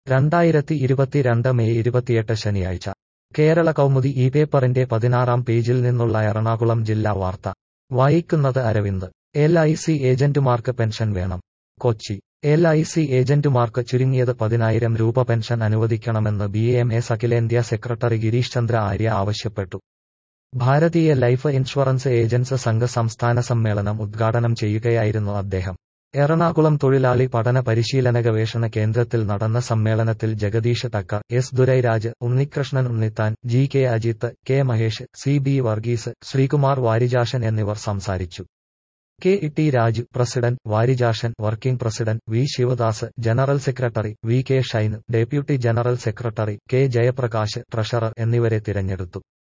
രണ്ടായിരത്തി ഇരുപത്തിരണ്ട് മെയ് ഇരുപത്തിയെട്ട് ശനിയാഴ്ച കേരള കൗമുദി ഈ പേപ്പറിന്റെ പതിനാറാം പേജിൽ നിന്നുള്ള എറണാകുളം ജില്ലാ വാർത്ത വായിക്കുന്നത് അരവിന്ദ് എൽ ഐ സി ഏജന്റുമാർക്ക് പെൻഷൻ വേണം കൊച്ചി എൽ ഐ സി ഏജന്റുമാർക്ക് ചുരുങ്ങിയത് പതിനായിരം രൂപ പെൻഷൻ അനുവദിക്കണമെന്ന് ബി എം എസ് അഖിലേന്ത്യാ സെക്രട്ടറി ഗിരീഷ് ചന്ദ്ര ആര്യ ആവശ്യപ്പെട്ടു ഭാരതീയ ലൈഫ് ഇൻഷുറൻസ് ഏജൻസ് സംഘ സംസ്ഥാന സമ്മേളനം ഉദ്ഘാടനം ചെയ്യുകയായിരുന്നു അദ്ദേഹം എറണാകുളം തൊഴിലാളി പഠന പരിശീലന ഗവേഷണ കേന്ദ്രത്തിൽ നടന്ന സമ്മേളനത്തിൽ Jagadish Thakkar S Durairaj Unnikrishnan Unnithan G K Ajith K Mahesh C B Varghese Sreekumar Varijakshan എന്നിവർ സംസാരിച്ചു K T Raju president Varijakshan working president V Sivadas general secretary V K Shine deputy general secretary K Jayaprakash treasurer എന്നിവരെ തിരഞ്ഞെടുത്തു